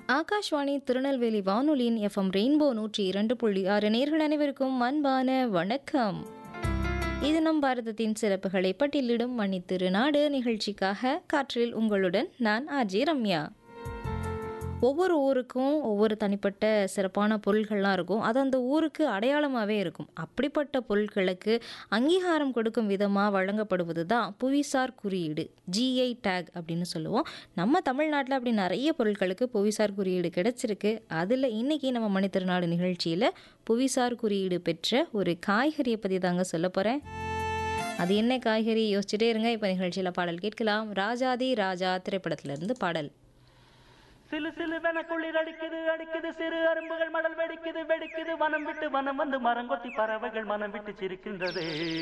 ஆகாஷ்வாணி திருநெல்வேலி வானொலியின் FM rainbow நூற்றி இரண்டு புள்ளி ஆறு நேர்கள் அனைவருக்கும் அன்பான வணக்கம் இது நம் பாரதத்தின் சிறப்புகளை பட்டியலிடும் மணித்திருநாடு நிகழ்ச்சிக்காக காற்றில் உங்களுடன் நான் ஆஜி ரம்யா ஒவ்வொரு ஊருக்கும் ஒவ்வொரு தனிப்பட்ட சிறப்பான பொருள்கள்லாம் இருக்கும் அது அந்த ஊருக்கு அடையாளமாகவே இருக்கும் அப்படிப்பட்ட பொருட்களுக்கு அங்கீகாரம் கொடுக்கும் விதமாக வழங்கப்படுவது தான் புவிசார் குறியீடு ஜிஐ டேக் அப்படின்னு சொல்லுவோம் நம்ம தமிழ்நாட்டில் அப்படி நிறைய பொருட்களுக்கு புவிசார் குறியீடு கிடைச்சிருக்கு அதில் இன்றைக்கி நம்ம மணித்திருநாடு நிகழ்ச்சியில் புவிசார் குறியீடு பெற்ற ஒரு காய்கறியை பற்றி தாங்க சொல்ல போகிறேன் அது என்ன காய்கறி யோசிச்சுட்டே இருங்க இப்போ நிகழ்ச்சியில் பாடல் கேட்கலாம் ராஜாதி ராஜா திரைப்படத்திலிருந்து பாடல் சிலு சிலுவென குளிர் அடிக்குது அடிக்குது சிறு அரும்புகள் மடல் வெடிக்குது வெடிக்குது வனம் விட்டு வனம் வந்து மரங்கொத்தி பறவைகள் மனம் விட்டு சிரிக்கின்றது